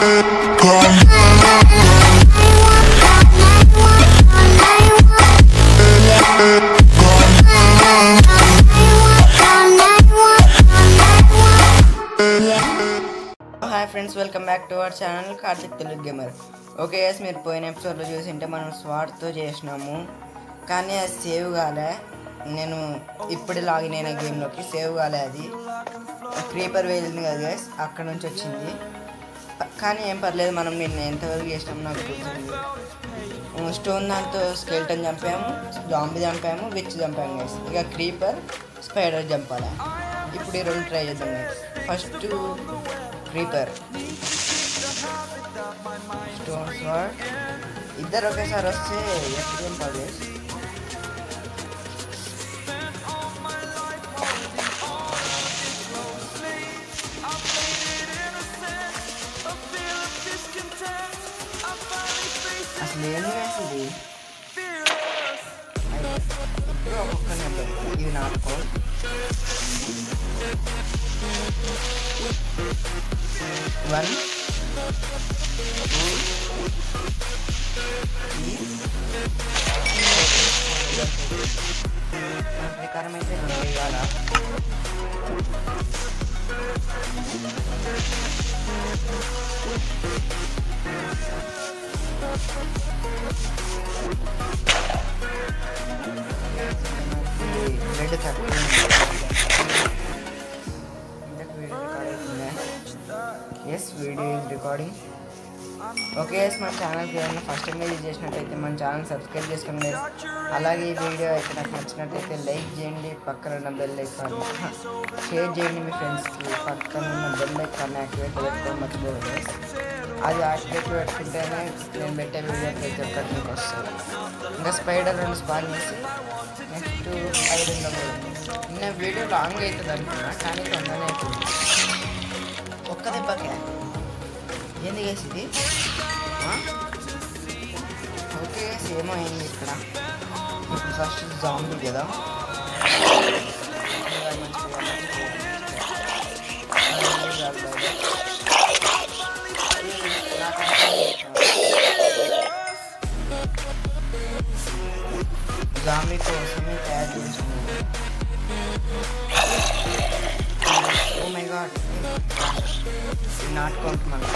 Hi friends welcome back to our channel Karthik Telugu gamer okay yes మీరు పోయిన ఎపిసోడ్లో చూసింటే మనం స్వాట్తో చేసినాము కానీ అది సేవ్ కాలే నేను ఇప్పుడు లాగిన్ అయిన గేమ్లోకి సేవ్ కాలే అది క్రీపర్ వెళ్ళింది కదా గైస్ అక్కడ నుంచి వచ్చింది ప- కానీ ఏం పర్లేదు మనం నిన్న ఎంతవరకు చేసినాము నాకు గుర్తుంది స్టోన్ దాంతో స్కెల్టన్ చంపాము జాంబీ చంపాము విచ్ చంపాము గైస్ ఇక క్రీపర్ స్పైడర్ చంపాలి ఇప్పుడు ఈ రెండు ట్రై చేద్దాం guys first creeper stone sword ఇద్దరు ఒకేసారి వస్తే ఎప్పుడు చంపాలి గైస్ అసలు ఏంది guys ఇది ఇప్పుడు ఒక్కొక్క నెంబర్ ఇది నాటుకో వన్ టూ ప్రకారం అయితే రెండు వేయాలా బ్లడ్ తక్కువ yes video is recording okay yes మన ఛానల్కి ఏమైనా ఫస్ట్ టైం విజిట్ చేసినట్టయితే మన ఛానల్ సబ్స్క్రైబ్ చేసుకోండి guys. అలాగే ఈ వీడియో అయితే నాకు నచ్చినట్టయితే లైక్ చేయండి పక్కన ఉన్న బెల్ ఐకాన్ షేర్ చేయండి మీ ఫ్రెండ్స్కి పక్కన ఉన్న బెల్ ఐకాన్ యాక్టివేట్ పెట్టుకోవడం మర్చిపోదు guys. అది యాక్టివేట్ పెట్టుకుంటేనే నేను పెట్టే వీడియో ప్రతి ఒక్కటి మీకు వస్తుంది ఇంకా స్పైడర్ రెండు స్పాన్ చేసి నెక్స్ట్ ఐదు ఉండకూడదు నిన్న వీడియో లాంగ్ అవుతుంది అనుకున్నా కానీ తొందరనే అవుతుంది ఒక్క దెబ్బకే ఏంది గేస్ ఇది ఆ? ఓకే సేమ్ అయింది ఇక్కడ ఇప్పుడు ఫస్ట్ జాంబీ కదా జాంబీ కోసమే తయారు చేసుకున్నాను oh my God not count మన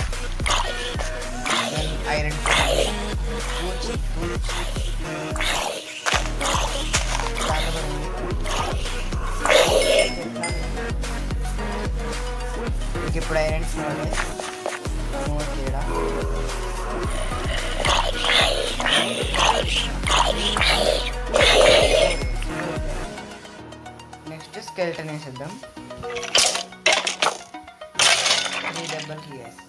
ఐరన్ పూచి పూచి మీకు ఇప్పుడు ఐరన్ చూడాలి తేడా నెక్స్ట్ స్కెల్టన్ వేసేద్దాం త్రీ డబ్బల్కి వేసి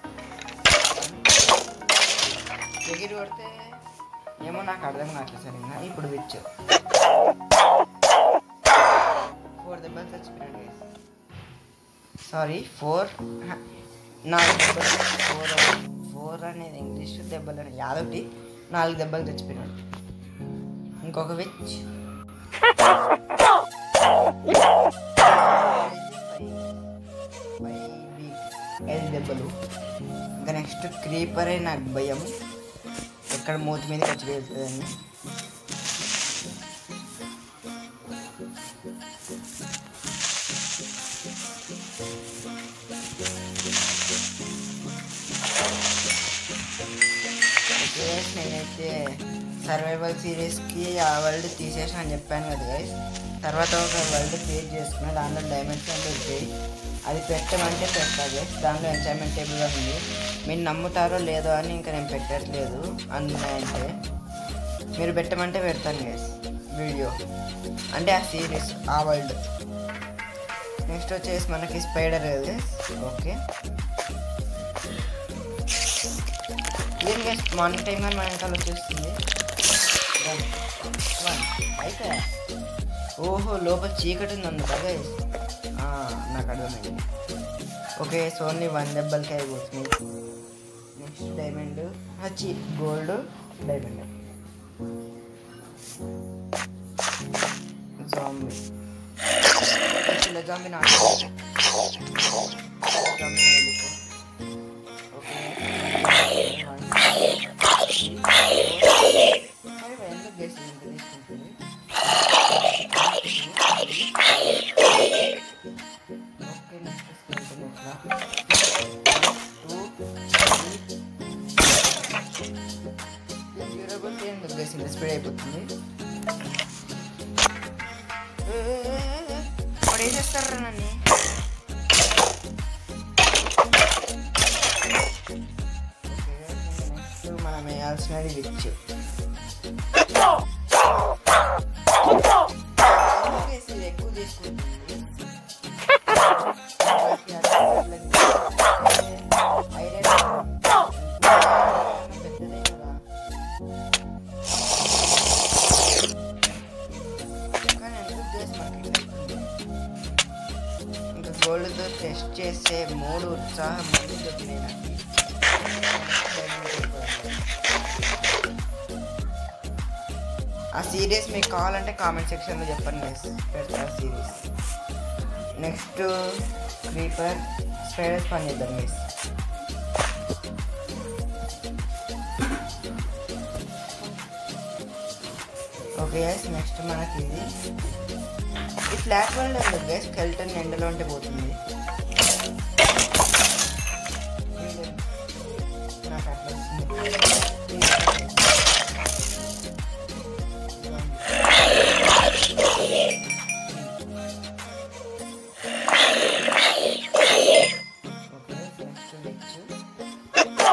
ఎగిరి కొడితే ఏమో నాకు అర్థం కావట్లేదు సరిగ్గా ఇప్పుడు విచ్చు ఫోర్ దెబ్బలు చచ్చిపోయాడు సారీ ఫోర్ నాలుగు దెబ్బలు ఫోర్ ఫోర్ అనేది ఇంగ్లీష్ దెబ్బలు అనేది యాదొకటి నాలుగు దెబ్బలు చచ్చిపోయినాడు ఇంకొక విచ్ ఐదు దెబ్బలు ఇంకా నెక్స్ట్ క్రీపరే నాకు భయం ఎక్కడ మూతి మీద ఖర్చు వెళ్తుందని ఓకే నేనైతే సర్వైవల్ సిరీస్కి ఆ వరల్డ్ తీసేసిన అని చెప్పాను కదా గైస్ తర్వాత ఒక వరల్డ్ క్రియేట్ చేసుకున్నా దాంట్లో డైమండ్స్ అంటే వచ్చాయి అది పెట్టమంటే పెట్టాలి గైస్ దాంట్లో ఎంజాయ్మెంట్ టేబుల్ ఉంది మీరు నమ్ముతారో లేదో అని ఇంకా నేను పెట్టట్లేదు అంటే మీరు పెట్టమంటే పెడతాను గైస్ వీడియో అంటే ఆ సిరీస్ ఆ వరల్డ్ నెక్స్ట్ వచ్చేసి మనకి స్పైడర్ అది ఓకే ఏం గైస్ మార్నింగ్ టైం కానీ మన వెనకాల వచ్చేస్తుంది Done. One. అయిపోయా ఓహో లోపల చీకటి ఉంది అందుకు గైస్ నాకు అర్థమైంది ఓకే సో ఓన్లీ వన్ దెబ్బలకి అయిపోతుంది నెక్స్ట్ డైమండ్ వచ్చి గోల్డ్ డైమండ్ జాంబీ చిన్న జాంబీ నాకు జాంబీ ఓకే గైస్ ఇంత స్పీడ్ అయిపోతుంది వాడు ఏం చేస్తారా నన్ను నెక్స్ట్ మనం వేయాల్సినది విచ్ ఎక్కువ తీసుకుంటుంది పెద్దదే కదా కానీ ఎందుకు చేసి మనకి ఇంకా గోల్డ్తో టెస్ట్ చేసే మూడు ఉత్సాహం మళ్ళీ దొరికినాయి నాకు ఆ సిరీస్ మీకు కావాలంటే కామెంట్ సెక్షన్లో చెప్పండి guys. పెడతా సిరీస్ నెక్స్ట్ క్రీపర్ స్పైడర్స్ పని చేద్దాం మిస్ ఓకే గైస్ నెక్స్ట్ మనకి ఇది ఈ ఫ్లాట్ వరల్డ్ ఎందుకు గైస్ స్కెల్టన్ ఎండలో ఉంటే పోతుంది నాకు అట్లా వస్తుంది ఓకే నెక్స్ట్ నెక్స్ట్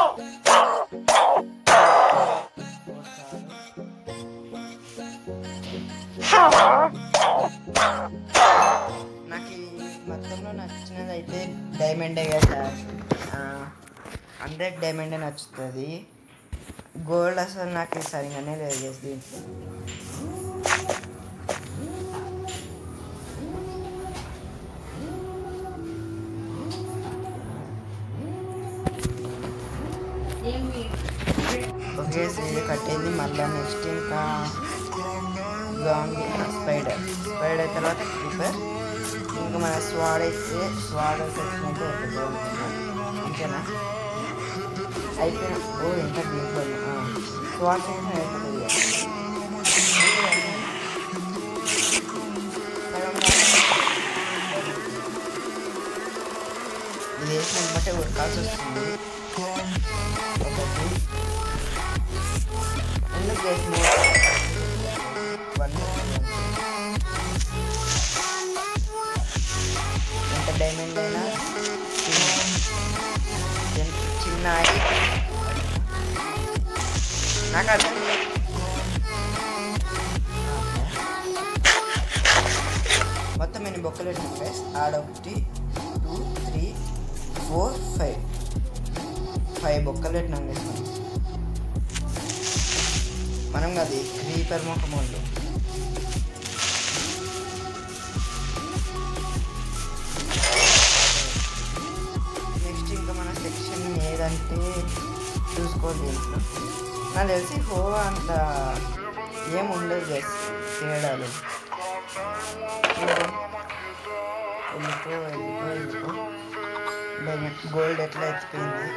నాకు ఈ మొత్తంలో నచ్చినది అయితే డైమండే కదా హండ్రెడ్ డైమండే నచ్చుతుంది గోల్డ్ అసలు నాకు సరిగానే లేదు guys దీంట్లో ఓకే ఇది కట్టేది మళ్ళీ నెక్స్ట్ ఇంకా జాంబీ స్పైడర్ స్పైడర్ తర్వాత క్రీపర్ ఇంకా మన స్వాడ్ అయితే స్వాడ్ సెక్షన్ అయితే అయిపోతుంది అనుకున్నా అంతేనా అయిపోయిన ఓ ఇంకా దీంట్లో స్వాడ్ సెక్షన్ అయిపోతుంది ఇక. సగం ఇది వేసిన బట్టే ఉడకాల్సి వస్తుంది ఒకటి ఎందుకు వేసిన వన్ ఎంత డైమండ్ అయినా చిన్న- చిన్న ఐ- నాకు అర్థం మొత్తం ఎన్ని బొక్కలు పెట్టిన ఆడ ఒకటి two three four five five బొక్కలు పెట్టినాం guys మనం. మనం కాదు క్రీపర్ మొఖం వాళ్ళు నెక్స్ట్ ఇంకా మన సెక్షన్ ఏదంటే చూసుకోవాలి దీంట్లో నాకు తెలిసి హో అంత ఏం ఉండదు గైస్ తేడాలు వెళ్ళిపో వెళ్ళిపో వెళ్ళిపో డైమండ్ గోల్డ్ ఎట్లా ఎత్తిపోయింది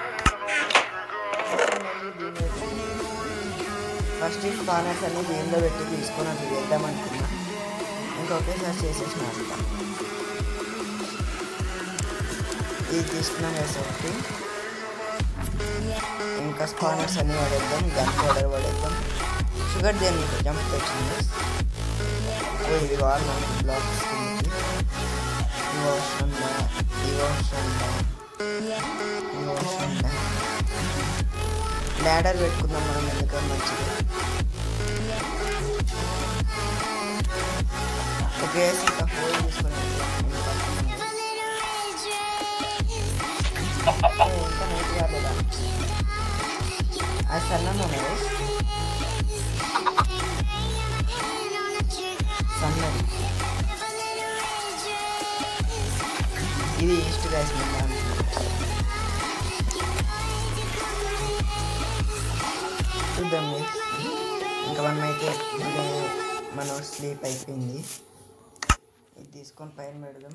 ఫస్ట్ ఈ కార్నర్స్ అన్ని దీనిలో పెట్టి తీసుకొని అట్లా చేద్దాం అనుకున్నా ఇంకా ఒకేసారి చేసేసిన అంతా ఇది తీసుకున్నాం వేసి ఒకటి ఇంకా స్పానర్స్ అన్ని పడేద్దాం గన్ పౌడర్ పడేద్దాం షుగర్ దేని జంప్ వచ్చింది ఓ ఇవి కావాలి మనకి బ్లాక్స్ ఇవి అవసరం లే, ఇవి అవసరం లే, ఇవి అవసరం లే. ల్యాడర్ పెట్టుకుందాం మనం ఎందుకని మంచిది ఓకే ఇంకా హోల్ తీసుకొని వెళ్దాం. ఇంకా ఏ, ఇంకా నైట్ కాలేదా అది సన్నగా ఉన్నది సన్నది ఇది ఈస్ట్ గైస్ మన చూద్దాం guys. ఇంకా మనం అయితే ఇప్పుడే మనం స్లీప్ అయిపోయింది ఇది తీసుకొని పైన పెడదాం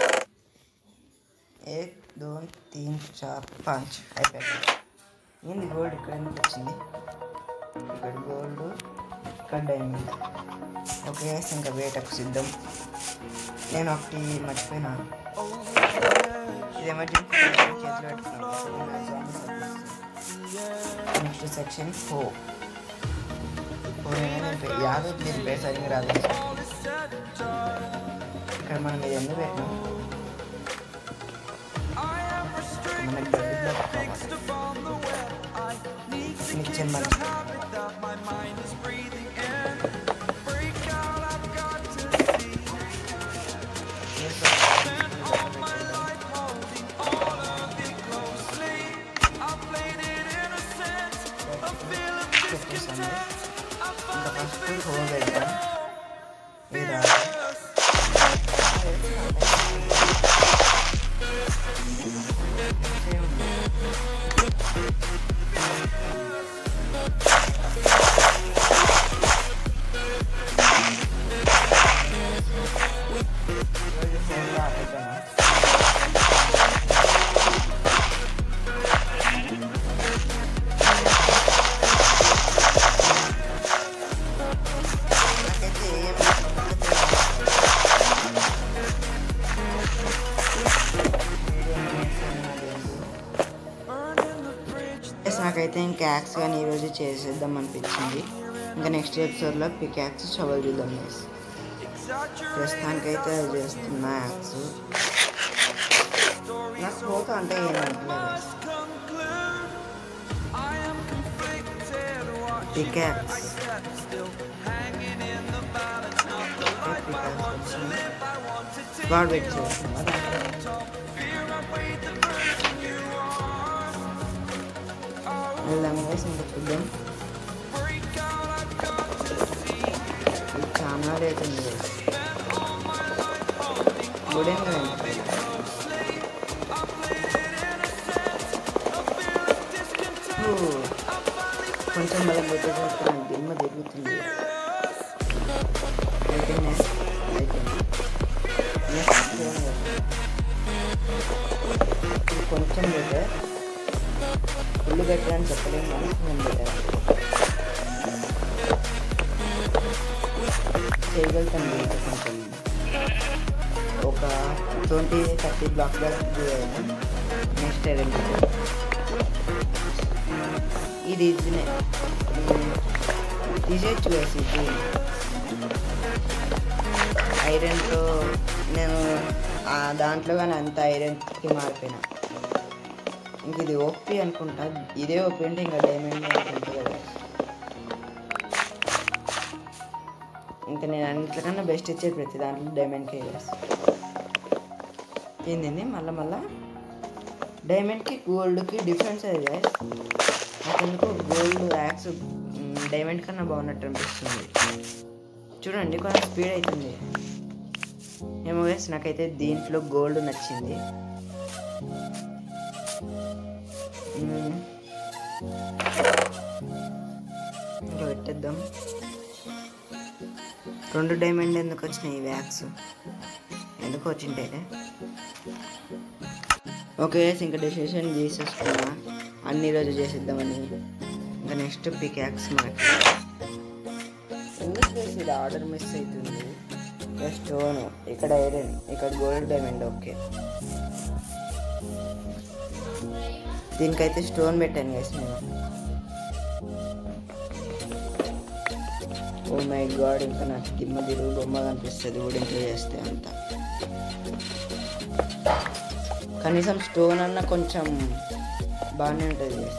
ఏక్ దోన్ తీన్ చార్ పాంచ్ అయిపోయింది ఏంది గోల్డ్ ఇక్కడ ఎందుకు వచ్చింది ఇక్కడ గోల్డ్ ఇక్కడ డైమండ్ ఓకే guys, ఇంకా వేటకు సిద్ధం నేను ఒకటి మర్చిపోయినా ఇది ఎమర్జెన్సీ చేతిలో పెట్టుకున్నాను నెక్స్ట్ సెక్షన్ ఫోర్ యాదవ్ దీని పేరు సరిగ్గా రాదు ఇక్కడ మనం ఇది ఎందుకు పెట్టినాం మనకి బడ్డీలో మిక్చర్ మంచి చెప్పేసాను ఇంకా ఫస్ట్ హోల్ పెడతాం ఇది రాదు. ఇది హోల్ ఆపేద్దామా? నాకైతే ఏం Yes, నాకైతే ఇంకా యాక్స్ కానీ ఈరోజు చేసేద్దాం అనిపించింది ఇంకా నెక్స్ట్ ఎపిసోడ్లో పిక్ యాక్స్ షవల్ చూద్దాం గైస్ ప్రస్తుతానికైతే అది చేస్తున్నా యాక్స్ నా స్మోక్ అంటే ఏమంటలేదు పిక్ యాక్స్ స్క్వాడ్ పెట్టి చేస్తున్నాం వెళ్దాం గైస్ ఇంకా చూద్దాం ఇది చాలా రేట్ ఉంది గైస్ గుడెన్ కొంచెం బలం పెట్టేసరికి నాకు దిమ్మ తిరుగుతుంది అయిపోయింది అయిపోయింది Next చూడండి. ఇది కొంచెం బెటర్ ఫుల్ బెటర్ అని చెప్పలేము కానీ కొంచెం బెటర్ చేయగలుగుతాం ఇంకా కొంచెం ఒక twenty thirty block next iron ఇది ఇదినే తీసేయచ్చు వేసి ఇది ఐరన్తో నేను ఆ దాంట్లో కానీ అంత ఐరన్కి మారిపోయినా ఇంక ఇది ఓపి అనుకుంటా ఇదే ఓపి అంటే ఇంకా డైమండ్ అనుకుంటా కదా ఇంకా నేను అన్నిటికన్నా బెస్ట్ ఇచ్చేది ప్రతి దాంట్లో డైమండ్కే వేస్తా ఏంది మళ్ళీ మళ్ళా డైమండ్కి గోల్డ్కి డిఫరెన్స్ అది guys. నాకు ఎందుకో గోల్డ్ యాక్స్ డైమండ్ కన్నా బాగున్నట్టు అనిపిస్తుంది చూడండి కొంచెం స్పీడ్ అవుతుంది ఏమో వేసి నాకైతే దీంట్లో గోల్డ్ నచ్చింది మ్మ్. ఇంకా పెట్టేద్దాం రెండు డైమండ్ ఎందుకు వచ్చినాయి ఈ వ్యాక్స్ ఎందుకు వచ్చింటే ఓకే ఇంకా డెసిషన్ చేసేసుకున్నా అన్ని రోజు చేసేద్దామని ఇంకా నెక్స్ట్ పికాక్స్ మనకి ఎందుకు చేసి ఇది ఆర్డర్ మిస్ అవుతుంది ఇక్కడ స్టోన్ ఇక్కడ ఐరన్ ఇక్కడ గోల్డ్ డైమండ్ ఓకే దీనికైతే స్టోన్ పెట్టాను గైస్ నేను ఓ మై గాడ్ ఇంకా నాకు దిమ్మ తిరుగు బొమ్మ కనిపిస్తుంది కూడా ఇంట్లో చేస్తే అంత కనీసం స్టోన్ అన్న కొంచెం బాగానే ఉంటుంది guys.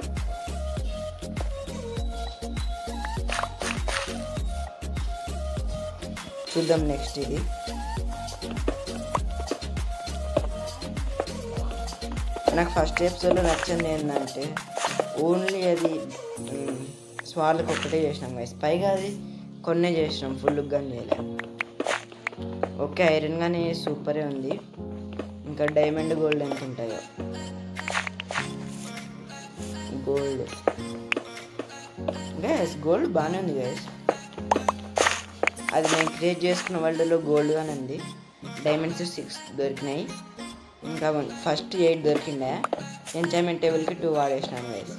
చూద్దాం నెక్స్ట్ ఇది నాకు ఫస్ట్ ఎపిసోడ్లో నచ్చింది ఏంటంటే ఓన్లీ అది స్వార్లకు ఒక్కటే చేసినాం గైస్ పైగా అది కొన్నే చేసినాం ఫుల్ కానీ చేయలేం ఓకే ఐరన్ కానీ సూపరే ఉంది ఇంకా డైమండ్ గోల్డ్ ఎంత ఉంటాయో గోల్డ్ గైస్ గోల్డ్ బాగానే ఉంది గైస్ అది నేను క్రియేట్ చేసుకున్న వరల్డ్లో గోల్డ్ గానే ఉంది డైమండ్స్ సిక్స్ దొరికినాయి ఇంకా ఫస్ట్ ఎయిట్ దొరికిండే ఎంచాయ్మెంట్ టేబుల్కి టూ వాడేసినాను గైస్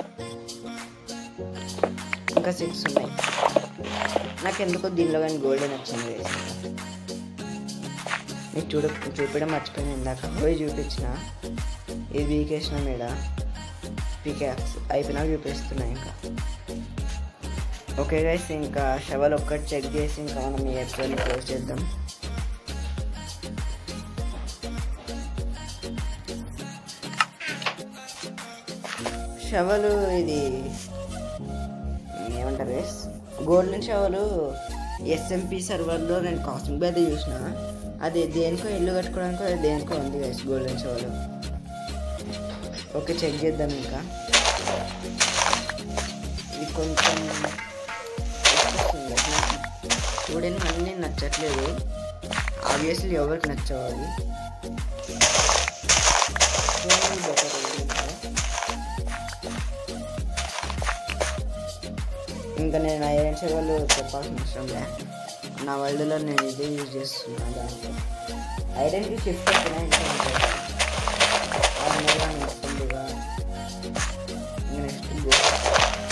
ఇంకా సిక్స్ ఉన్నాయి నాకు ఎందుకో దీనిలో కానీ గోల్డ్ నచ్చింది గైస్ నీకు చూడ చూపించడం మర్చిపోయింది ఇందాక పోయి చూపించిన ఇది వీకేసిన మీద పికాక్స్ అయిపోయినాక చూపిస్తున్నా ఇంకా ఓకే గైస్ ఇంకా షవల్ ఒక్కటి చెక్ చేసి ఇంకా మనం ఈ ఎపిసోడ్ని క్లోజ్ చేద్దాం షవలు ఇది ఏమంటారు గైస్ గోల్డెన్ షవలు ఎస్ఎంపి సర్వర్లో నేను కాస్టింగ్ అయితే చూసిన అది దేనికో ఇల్లు కట్టుకోవడానికో అది దేనికో ఉంది guys golden shovel okay check చేద్దాం ఇంకా ఇది కొంచెం వస్తుంది. నాకు చూడని అన్నీ నచ్చట్లేదు ఆబ్వియస్లీ ఎవరికి నచ్చవు అవి చూడండి better ఇది ఇంకా. ఇంకా నేను ఐరన్ సేవలు చెప్పాల్సిన అవసరం లే నా వరల్డ్లో నేను ఇదే యూజ్ చేస్తున్నాను దాంట్లో ఐరన్కి షిఫ్ట్ అయిపోయినా ఇంకా ఉంటుంది. ఆర్మర్గా నడుస్తుందిగా ఇంకా నెక్స్ట్ గోల్డ్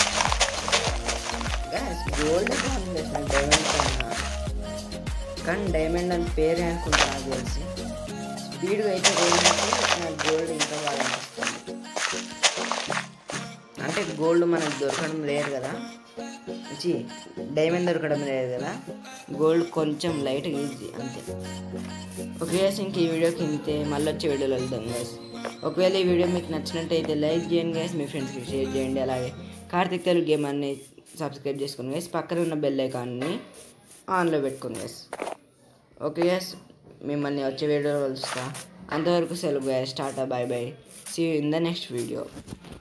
గ్యాస్ గోల్డ్ బాగుంది నాకు డైమండ్ కన్నా కానీ డైమండ్ అని పేరే అనుకుంటా నాకు తెలిసి స్పీడ్గా అయితే గోల్డ్ నాకు గోల్డ్ ఇంకా బాగా అనిపిస్తుంది అంటే గోల్డ్ మనకు దొరకడం లేదు కదా చి డైమండ్ దొరకడం లేదు కదా గోల్డ్ కొంచెం లైట్గా ఈజీ అంతే ఓకే గైస్ ఇంక ఈ వీడియోకి ఇంతే మళ్ళీ వచ్చే వీడియోలో వెళ్దాం గైస్ ఒకవేళ ఈ వీడియో మీకు నచ్చినట్టయితే లైక్ చేయండి గైస్ మీ ఫ్రెండ్స్కి షేర్ చేయండి అలాగే కార్తిక్ తెలుగు గేమ్ అన్ని సబ్స్క్రైబ్ చేసుకోండి గైస్ పక్కన ఉన్న బెల్ ఐకాన్ని ఆన్లో పెట్టుకోండి గైస్ ఓకే గైస్ మిమ్మల్ని వచ్చే వీడియోలో కలుస్తా అంతవరకు సెలవు గైస్ టాటా bye bye see in the next video